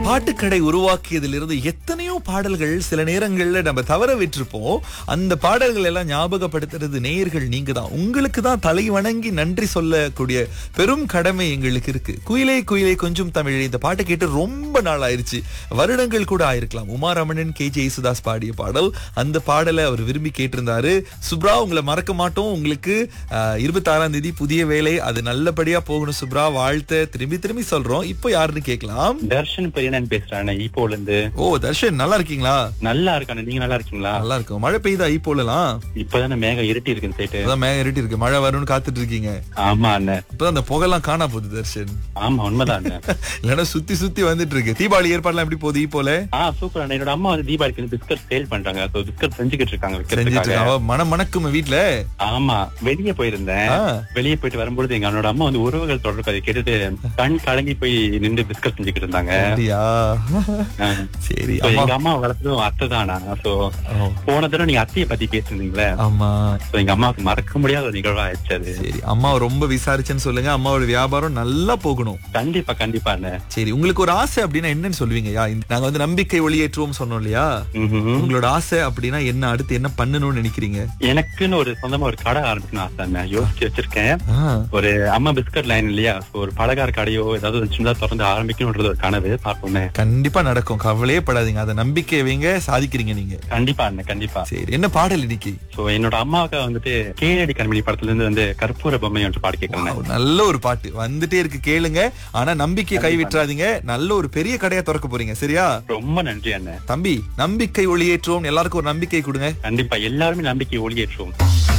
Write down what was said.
பாட்டுக்கடை உருவாக்கியதிலிருந்து எத்தனையோ பாடல்கள் சில நேரங்கள்ல நம்ம தவற விட்டிருப்போம் அந்த பாடல்கள் எல்லாம் ஞாபகப்படுத்துறது நேயர்கள் நீங்க தான் உங்களுக்கு தான் தலை வணங்கி நன்றி சொல்லக்கூடிய பெரும் கடமை எங்களுக்கு இருக்கு குயிலே குயிலே கொஞ்சம் தமிழ் இந்த பாட்டை கேட்டு ரொம்ப நாள் ஆயிருச்சு வருடங்கள் கூட ஆயிருக்கலாம் உமாரமணன் கே ஜே யேசுதாஸ் பாடிய பாடல் அந்த பாடலை அவர் விரும்பி கேட்டிருந்தாரு சுப்ரா உங்களை மறக்க மாட்டோம் உங்களுக்கு இருபத்தாறாம் தேதி புதிய வேலை அது நல்லபடியா போகணும் சுப்ரா வாழ்த்த திரும்பி திரும்பி சொல்றோம் இப்போ யாருன்னு கேட்கலாம் தர்ஷன் பெரியனன் பேசுறேன் ஈப்போல இருந்து ஓ தர்ஷன் நல்லா இருக்கீங்களா நல்லா இருக்கானே நீங்க நல்லா இருக்கீங்களா நல்லா இருக்கும் மழை பெய்யுதா இப்போலாம் இப்பதானே மேகம் இருட்டி இருக்குன்னு சைட்டு அதான் மேகம் இருட்டி இருக்கு மழை வரும்னு காத்துட்டு இருக்கீங்க ஆமா அண்ணன் இப்பதான் அந்த புகைலாம் காணா போகுது தர்ஷன் ஆமா உண்மைதான் அண்ணன் இல்லைன்னா சுத்தி சுத்தி வந்துட்டு இருக்கு தீபாவளி ஏற்பாடுலாம் எப்படி போகுது இப்போல ஆ சூப்பர் அண்ணன் என்னோட அம்மா வந்து தீபாவளிக்கு வந்து பிஸ்கட் சேல் பண்றாங்க சோ பிஸ்கட் செஞ்சுக்கிட்டு இருக்காங்க செஞ்சுட்டு விற்கிறதுக்காக இருக்கா. அவ மனம் மணக்கும் வீட்ல ஆமா வெளியே போயிருந்தேன் ஆ. வெளியே போயிட்டு வரும்பொழுது எங்க அண்ணனோட அம்மா வந்து உறவுகள் தொடர்பு அதை கேட்டுட்டு கண் கலங்கி போய் நின்று பிஸ்கட் செஞ்சுக்கிட்டு இருந்தாங்க அப்படியா ஆ. சரி So, அம்மா எங்க அம்மா வளர்த்ததும் அத்தை தானா சோ ஓ, போன தடவை நீங்க அத்தையை பத்தி பேசிருந்தீங்களே ஆமா சோ எங்க அம்மாவுக்கு மறக்க முடியாத ஒரு நிகழ்வா ஆயிடுச்சு அது சரி அம்மாவை ரொம்ப விசாரிச்சேன்னு சொல்லுங்க அம்மாவோட வியாபாரம் நல்லா போகணும் கண்டிப்பா கண்டிப்பா அண்ணன் சரி உங்களுக்கு ஒரு ஆசை அப்படின்னா என்னன்னு சொல்லுவீங்கயா இந்த- நாங்க வந்து நம்பிக்கை ஒளியேற்றுவோம் சொன்னோம் இல்லையா ம்ஹும். உங்களோட ஆசை அப்படின்னா என்ன அடுத்து என்ன பண்ணணும்னு நினைக்கிறீங்க எனக்குன்னு ஒரு சொந்தமா ஒரு கடை ஆரம்பிக்கணும் ஆசை அண்ணன் யோசிச்சு வச்சிருக்கேன் ஆ, ஒரு அம்மா பிஸ்கட் லைன் இல்லையா So, ஒரு பலகார கடையோ ஏதாவது ஒரு சின்னதா திறந்து ஆரம்பிக்கணும்ன்றது ஒரு கனவு பார்ப்போமே கண்டிப்பா நடக்கும் கவலையே படாதீங்க அதை நம்பிக்கை வைங்க சாதிக்கிறீங்க நீங்க கண்டிப்பா அண்ணன் கண்டிப்பா சரி என்ன பாடல் இன்னைக்கு சோ என்னோட அம்மாவுக்கு வந்துட்டு கேளடி கண்மணி படத்துல இருந்து வந்து கற்பூர பொம்மை என்று பாட்டு கேட்கறேன் Wow, நல்ல ஒரு பாட்டு வந்துட்டே இருக்கு கேளுங்க ஆனா நம்பிக்கையை கை விட்டுறாதீங்க நல்ல ஒரு பெரிய கடையா திறக்க போறீங்க சரியா ரொம்ப நன்றி அண்ணன் தம்பி நம்பிக்கை ஒளியேற்றுவோம் எல்லாருக்கும் ஒரு நம்பிக்கை கொடுங்க கண்டிப்பா எல்லாருமே நம்பிக்கை ஒளியேற்றுவோம்